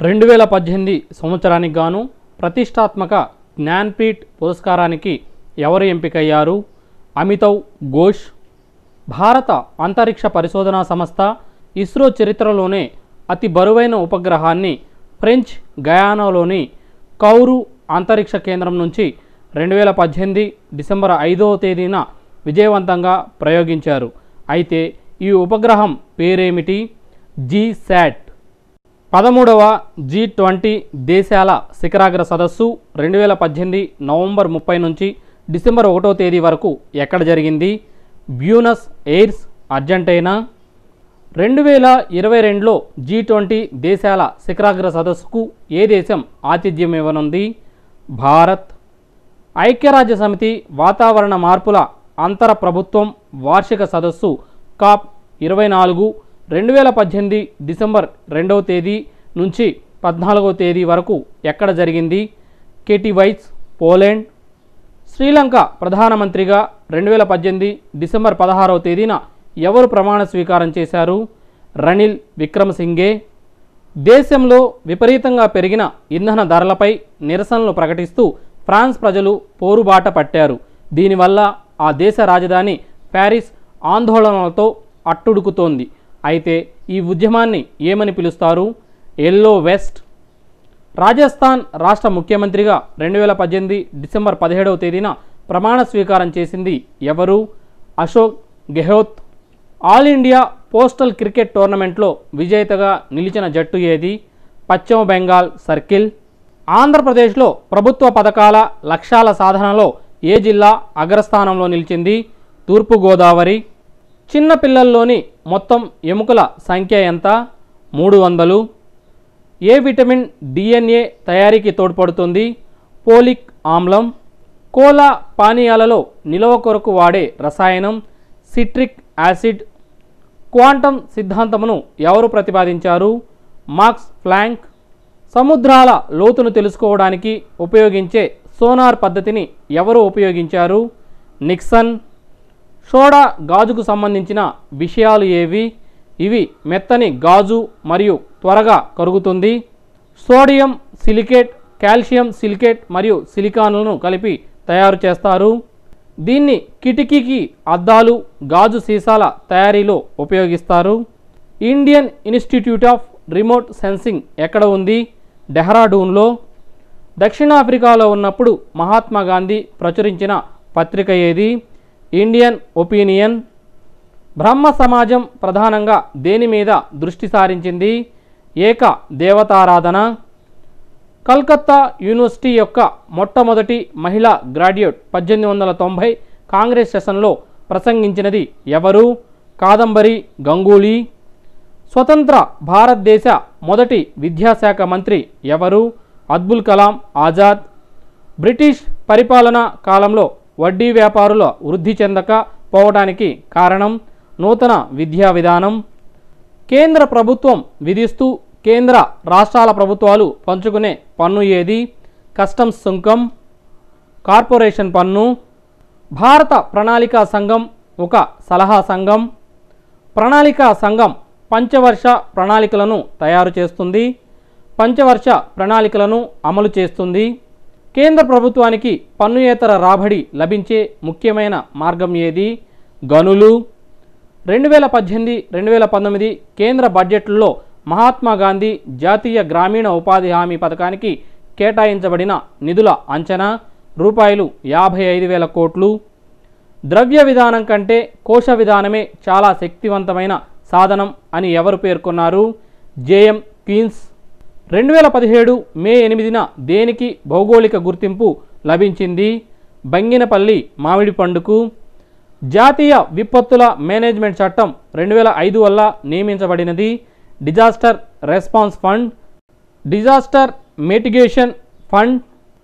రెండు వేల పద్దెనిమిది సంవత్సరానికి గాను ప్రతిష్టాత్మక జ్ఞాన్పీఠ్ పురస్కారానికి ఎవరు ఎంపికయ్యారు అమితవ్ ఘోష్ భారత అంతరిక్ష పరిశోధనా సంస్థ ఇస్రో చరిత్రలోనే అతి బరువైన ఉపగ్రహాన్ని ఫ్రెంచ్ గయానాలోని కౌరు అంతరిక్ష కేంద్రం నుంచి రెండు వేల పద్దెనిమిది డిసెంబర్ ఐదవ తేదీన విజయవంతంగా ప్రయోగించారు అయితే ఈ ఉపగ్రహం పేరేమిటి జీ శాట్ పదమూడవ జీ ట్వంటీ దేశాల శిఖరాగ్ర సదస్సు రెండు వేల పద్దెనిమిది నవంబర్ ముప్పై నుంచి డిసెంబర్ ఒకటో తేదీ వరకు ఎక్కడ జరిగింది బ్యూనస్ ఎయిర్స్ అర్జెంటీనా రెండు వేల ఇరవై రెండులో జీ ట్వంటీ దేశాల శిఖరాగ్ర సదస్సుకు ఏ దేశం ఆతిథ్యం ఇవ్వనుంది భారత్ ఐక్యరాజ్య సమితి వాతావరణ మార్పుల అంతర ప్రభుత్వం వార్షిక సదస్సు కాప్ ఇరవై నాలుగు రెండు వేల పద్దెనిమిది డిసెంబర్ రెండవ తేదీ నుంచి పద్నాలుగవ తేదీ వరకు ఎక్కడ జరిగింది కేటివైస్ పోలాండ్ శ్రీలంక ప్రధానమంత్రిగా రెండు వేల పద్దెనిమిది డిసెంబర్ పదహారవ తేదీన ఎవరు ప్రమాణ స్వీకారం చేశారు రనిల్ విక్రమసింగే దేశంలో విపరీతంగా పెరిగిన ఇంధన ధరలపై నిరసనలు ప్రకటిస్తూ ఫ్రాన్స్ ప్రజలు పోరుబాట పట్టారు దీనివల్ల ఆ దేశ రాజధాని ప్యారిస్ ఆందోళనలతో అట్టుడుకుతోంది అయితే ఈ ఉద్యమాన్ని ఏమని పిలుస్తారు ఎల్లో వెస్ట్ రాజస్థాన్ రాష్ట్ర ముఖ్యమంత్రిగా రెండు వేల పద్దెనిమిది డిసెంబర్ పదిహేడవ తేదీన ప్రమాణ స్వీకారం చేసింది ఎవరు Ashok Gehlot all India postal cricket టోర్నమెంట్లో విజేతగా నిలిచిన జట్టు ఏది పశ్చిమ బెంగాల్ సర్కిల్ ఆంధ్రప్రదేశ్లో ప్రభుత్వ పథకాల లక్ష్యాల సాధనలో ఏ జిల్లా అగ్రస్థానంలో నిలిచింది తూర్పుగోదావరి చిన్న పిల్లల్లోని మొత్తం ఎముకల సంఖ్య ఎంత మూడు వందలు ఏ విటమిన్ డిఎన్ఏ తయారీకి తోడ్పడుతుంది పోలిక్ ఆమ్లం కోలా పానీయాలలో నిలవ కొరకు వాడే రసాయనం సిట్రిక్ యాసిడ్ క్వాంటం సిద్ధాంతమును ఎవరు ప్రతిపాదించారు మార్క్స్ ప్లాంక్ సముద్రాల లోతును తెలుసుకోవడానికి ఉపయోగించే సోనార్ పద్ధతిని ఎవరు ఉపయోగించారు నిక్సన్ సోడా గాజుకు సంబంధించిన విషయాలు ఏవి ఇవి మెత్తని గాజు మరియు త్వరగా కరుగుతుంది సోడియం సిలికేట్ కాల్షియం సిలికేట్ మరియు సిలికాన్లను కలిపి తయారు చేస్తారు దీన్ని కిటికీకి అద్దాలు గాజు సీసాల తయారీలో ఉపయోగిస్తారు Indian institute of remote sensing ఎక్కడ ఉంది డెహ్రాడూన్లో దక్షిణాఫ్రికాలో ఉన్నప్పుడు మహాత్మా గాంధీ ప్రచురించిన పత్రిక ఏది ఇండియన్ ఒపీనియన్ బ్రహ్మ సమాజం ప్రధానంగా దేని మీద దృష్టి సారించింది ఏక దేవతారాధన కల్కత్తా యూనివర్సిటీ యొక్క మొట్టమొదటి మహిళా గ్రాడ్యుయేట్ పద్దెనిమిది వందల తొంభై కాంగ్రెస్ సెషన్లో ప్రసంగించినది ఎవరు కాదంబరి గంగూలీ స్వతంత్ర భారతదేశ మొదటి విద్యాశాఖ మంత్రి ఎవరు అబ్దుల్ కలాం ఆజాద్ బ్రిటిష్ పరిపాలన కాలంలో వడ్డీ వ్యాపారుల వృద్ధి చెందక పోవడానికి కారణం నూతన విద్యా విధానం కేంద్ర ప్రభుత్వం విధిస్తూ కేంద్ర రాష్ట్రాల ప్రభుత్వాలు పంచుకునే పన్ను ఏది కస్టమ్స్ సుంకం కార్పొరేషన్ పన్ను భారత ప్రణాళికా సంఘం ఒక సలహా సంఘం ప్రణాళికా సంఘం పంచవర్ష ప్రణాళికలను తయారు చేస్తుంది పంచవర్ష ప్రణాళికలను అమలు చేస్తుంది కేంద్ర ప్రభుత్వానికి పన్నుయేతర రాబడి లభించే ముఖ్యమైన మార్గం ఏది గనులు రెండు వేల పద్దెనిమిది రెండు వేల పంతొమ్మిది కేంద్ర బడ్జెట్లో మహాత్మా గాంధీ జాతీయ గ్రామీణ ఉపాధి హామీ పథకానికి కేటాయించబడిన నిధుల అంచనా రూపాయలు యాభై ఐదు వేల కోట్లు ద్రవ్య విధానం కంటే కోశ విధానమే చాలా శక్తివంతమైన సాధనం అని ఎవరు పేర్కొన్నారు జేఎం క్వీన్స్ రెండు వేల పదిహేడు మే ఎనిమిదిన దేనికి భౌగోళిక గుర్తింపు లభించింది బంగినపల్లి మామిడి పండుకు జాతీయ విపత్తుల మేనేజ్మెంట్ చట్టం రెండు వేల ఐదు వల్ల నియమించబడినది disaster response fund disaster mitigation fund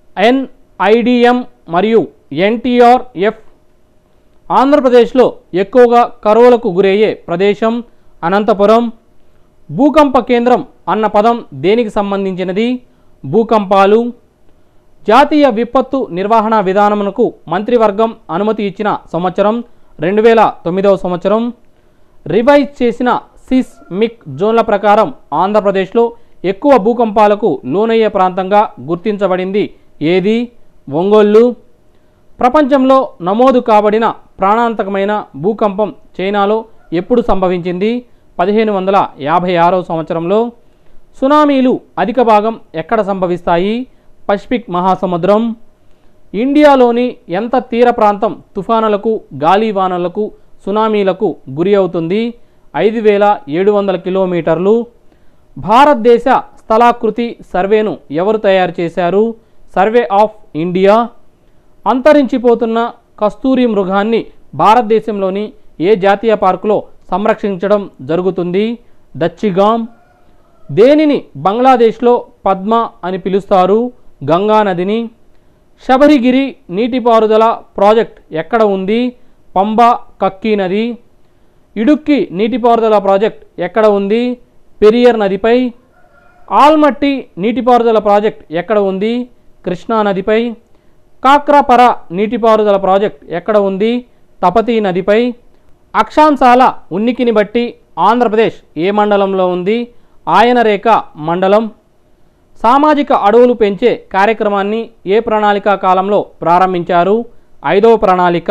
NIDM మరియు ఎన్టీఆర్ఎఫ్ ఆంధ్రప్రదేశ్లో ఎక్కువగా కరువులకు గురయ్యే ప్రదేశం అనంతపురం భూకంప కేంద్రం అన్న పదం దేనికి సంబంధించినది భూకంపాలు జాతీయ విపత్తు నిర్వహణ విధానమునకు మంత్రివర్గం అనుమతి ఇచ్చిన సంవత్సరం రెండు వేల తొమ్మిదవ సంవత్సరం రివైజ్ చేసిన సిస్మిక్ జోన్ల ప్రకారం ఆంధ్రప్రదేశ్లో ఎక్కువ భూకంపాలకు లోనయ్యే ప్రాంతంగా గుర్తించబడింది ఏది ఒంగోళ్ళు ప్రపంచంలో నమోదు కాబడిన ప్రాణాంతకమైన భూకంపం చైనాలో ఎప్పుడు సంభవించింది పదిహేను వందల యాభై ఆరో సంవత్సరంలో సునామీలు అధిక భాగం ఎక్కడ సంభవిస్తాయి పసిఫిక్ మహాసముద్రం ఇండియాలోని ఎంత తీర ప్రాంతం తుఫానులకు గాలివానలకు సునామీలకు గురి అవుతుంది ఐదు వేల ఏడు వందల కిలోమీటర్లు భారతదేశ స్థలాకృతి సర్వేను ఎవరు తయారు చేశారు సర్వే ఆఫ్ ఇండియా అంతరించిపోతున్న కస్తూరి మృగాన్ని భారతదేశంలోని ఏ జాతీయ పార్కులో సంరక్షించడం జరుగుతుంది దచ్చిగాం దేనిని బంగ్లాదేశ్లో పద్మ అని పిలుస్తారు గంగా నదిని శబరిగిరి నీటిపారుదల ప్రాజెక్ట్ ఎక్కడ ఉంది పంబ కక్కీ నది ఇడుక్కి నీటిపారుదల ప్రాజెక్ట్ ఎక్కడ ఉంది పెరియర్ నదిపై ఆల్మట్టి నీటిపారుదల ప్రాజెక్ట్ ఎక్కడ ఉంది కృష్ణా నదిపై కాక్రాపర నీటిపారుదల ప్రాజెక్ట్ ఎక్కడ ఉంది తపతీ నదిపై అక్షాంశాల ఉనికిని బట్టి ఆంధ్రప్రదేశ్ ఏ మండలంలో ఉంది ఆయనరేఖ మండలం సామాజిక అడవులు పెంచే కార్యక్రమాన్ని ఏ ప్రణాళిక కాలంలో ప్రారంభించారు ఐదవ ప్రణాళిక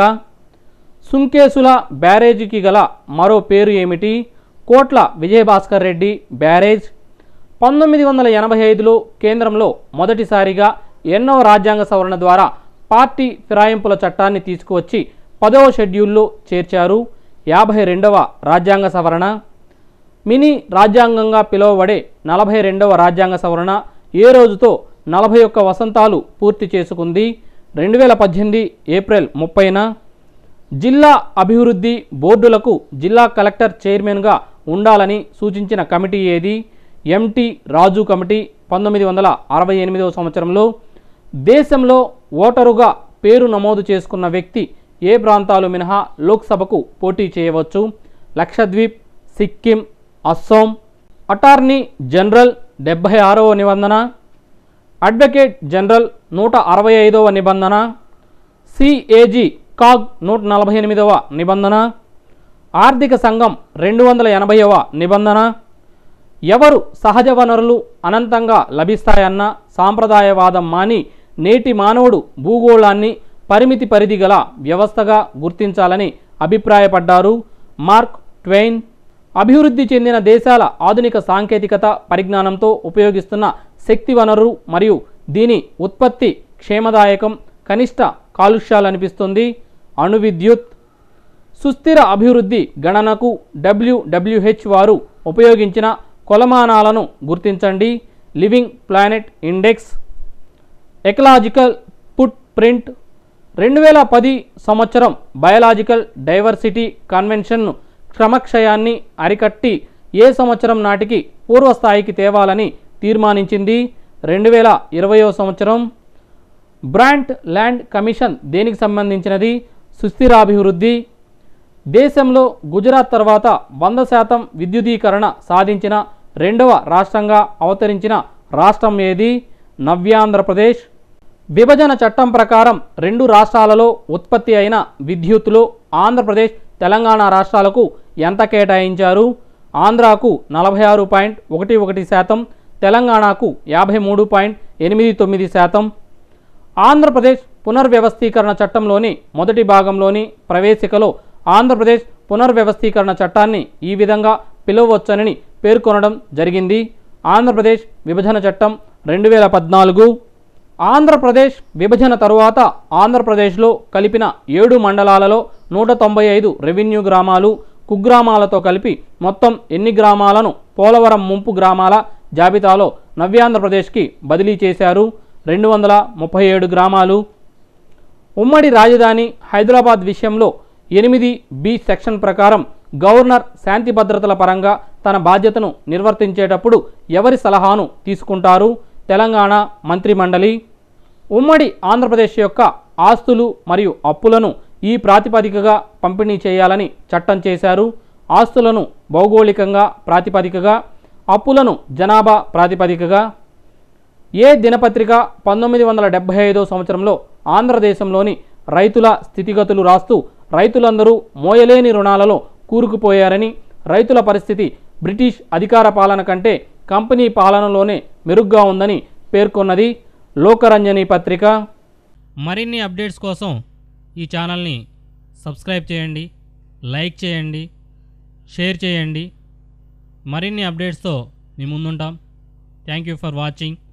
సుంకేసుల బ్యారేజీకి గల మరో పేరు ఏమిటి కోట్ల విజయభాస్కర్ రెడ్డి బ్యారేజ్ పంతొమ్మిది వందల ఎనభై ఐదులో కేంద్రంలో మొదటిసారిగా ఎన్నో రాజ్యాంగ సవరణ ద్వారా పార్టీ ఫిరాయింపుల చట్టాన్ని తీసుకువచ్చి పదవ షెడ్యూల్లో చేర్చారు యాభై రెండవ రాజ్యాంగ సవరణ మినీ రాజ్యాంగంగా పిలువబడే నలభై రెండవ రాజ్యాంగ సవరణ ఏ రోజుతో నలభై ఒక్క వసంతాలు పూర్తి చేసుకుంది రెండు వేల పద్దెనిమిది ఏప్రిల్ ముప్పైన జిల్లా అభివృద్ధి బోర్డులకు జిల్లా కలెక్టర్ చైర్మన్గా ఉండాలని సూచించిన కమిటీ ఏది ఎంటి రాజు కమిటీ పంతొమ్మిది వందల అరవై ఎనిమిదవ సంవత్సరంలో దేశంలో ఓటరుగా పేరు నమోదు చేసుకున్న వ్యక్తి ఏ ప్రాంతాలు మినహా లోక్సభకు పోటీ చేయవచ్చు లక్షద్వీప్ సిక్కిం అస్సోం అటార్నీ జనరల్ డెబ్భై ఆరవ నిబంధన అడ్వకేట్ జనరల్ నూట అరవై ఐదవ నిబంధన సిఏజీ కాగ్ నూట నలభై ఎనిమిదవ నిబంధన ఆర్థిక సంఘం రెండు వందల ఎనభైవ నిబంధన ఎవరు సహజ వనరులు అనంతంగా లభిస్తాయన్న సాంప్రదాయవాదం మాని నేటి మానవుడు భూగోళాన్ని పరిమితి పరిధి గల వ్యవస్థగా గుర్తించాలని అభిప్రాయపడ్డారు మార్క్ ట్వెయిన్ అభివృద్ధి చెందిన దేశాల ఆధునిక సాంకేతికత పరిజ్ఞానంతో ఉపయోగిస్తున్న శక్తి వనరు మరియు దీని ఉత్పత్తి క్షేమదాయకం కనిష్ట కాలుష్యాలనిపిస్తుంది అణు విద్యుత్ సుస్థిర అభివృద్ధి గణనకు డబ్ల్యూడబ్ల్యూహెచ్ వారు ఉపయోగించిన కొలమానాలను గుర్తించండి living planet index ecological footprint రెండు వేల పది సంవత్సరం బయలాజికల్ డైవర్సిటీ కన్వెన్షన్ను క్రమక్షయాన్ని అరికట్టి ఏ సంవత్సరం నాటికి పూర్వస్థాయికి తేవాలని తీర్మానించింది రెండు వేల ఇరవయో సంవత్సరం బ్రాంట్ ల్యాండ్ కమిషన్ దేనికి సంబంధించినది సుస్థిరాభివృద్ధి దేశంలో గుజరాత్ తర్వాత వంద శాతం విద్యుదీకరణ సాధించిన రెండవ రాష్ట్రంగా అవతరించిన రాష్ట్రం ఏది నవ్యాంధ్రప్రదేశ్ విభజన చట్టం ప్రకారం రెండు రాష్ట్రాలలో ఉత్పత్తి అయిన విద్యుత్తులో ఆంధ్రప్రదేశ్ తెలంగాణ రాష్ట్రాలకు ఎంత కేటాయించారు ఆంధ్రాకు నలభై ఆరు పాయింట్ ఒకటి ఒకటి శాతం తెలంగాణకు యాభై మూడు పాయింట్ ఎనిమిది తొమ్మిది శాతం ఆంధ్రప్రదేశ్ పునర్వ్యవస్థీకరణ చట్టంలోని మొదటి భాగంలోని ప్రవేశికలో ఆంధ్రప్రదేశ్ పునర్వ్యవస్థీకరణ చట్టాన్ని ఈ విధంగా పిలువవచ్చని పేర్కొనడం జరిగింది ఆంధ్రప్రదేశ్ విభజన చట్టం రెండు వేల పద్నాలుగు ఆంధ్రప్రదేశ్ విభజన తరువాత ఆంధ్రప్రదేశ్లో కలిపిన ఏడు మండలాలలో నూట తొంభై ఐదు రెవెన్యూ గ్రామాలు కుగ్రామాలతో కలిపి మొత్తం ఎన్ని గ్రామాలను పోలవరం ముంపు గ్రామాల జాబితాలో నవ్యాంధ్రప్రదేశ్కి బదిలీ చేశారు రెండు వందల ముప్పై ఏడు గ్రామాలు ఉమ్మడి రాజధాని హైదరాబాద్ విషయంలో ఎనిమిది బి సెక్షన్ ప్రకారం గవర్నర్ శాంతి భద్రతల పరంగా తన బాధ్యతను నిర్వర్తించేటప్పుడు ఎవరి సలహాను తీసుకుంటారు తెలంగాణ మంత్రిమండలి ఉమ్మడి ఆంధ్రప్రదేశ్ యొక్క ఆస్తులు మరియు అప్పులను ఈ ప్రాతిపదికగా పంపిణీ చేయాలని చట్టం చేశారు ఆస్తులను భౌగోళికంగా ప్రాతిపదికగా అప్పులను జనాభా ప్రాతిపదికగా ఏ దినపత్రిక పంతొమ్మిది వందల డెబ్బై ఐదో సంవత్సరంలో ఆంధ్రదేశంలోని రైతుల స్థితిగతులు రాస్తూ రైతులందరూ మోయలేని రుణాలలో కూరుకుపోయారని రైతుల పరిస్థితి బ్రిటిష్ అధికార పాలన కంటే కంపెనీ పాలనలోనే మెరుగ్గా ఉందని పేర్కొన్నది లోకరంజని పత్రిక మరిన్ని అప్డేట్స్ కోసం ఈ ఛానల్ని సబ్స్క్రైబ్ చేయండి లైక్ చేయండి షేర్ చేయండి మరిన్ని అప్డేట్స్తో మీ ముందుంటాం థ్యాంక్ యూ ఫర్ వాచింగ్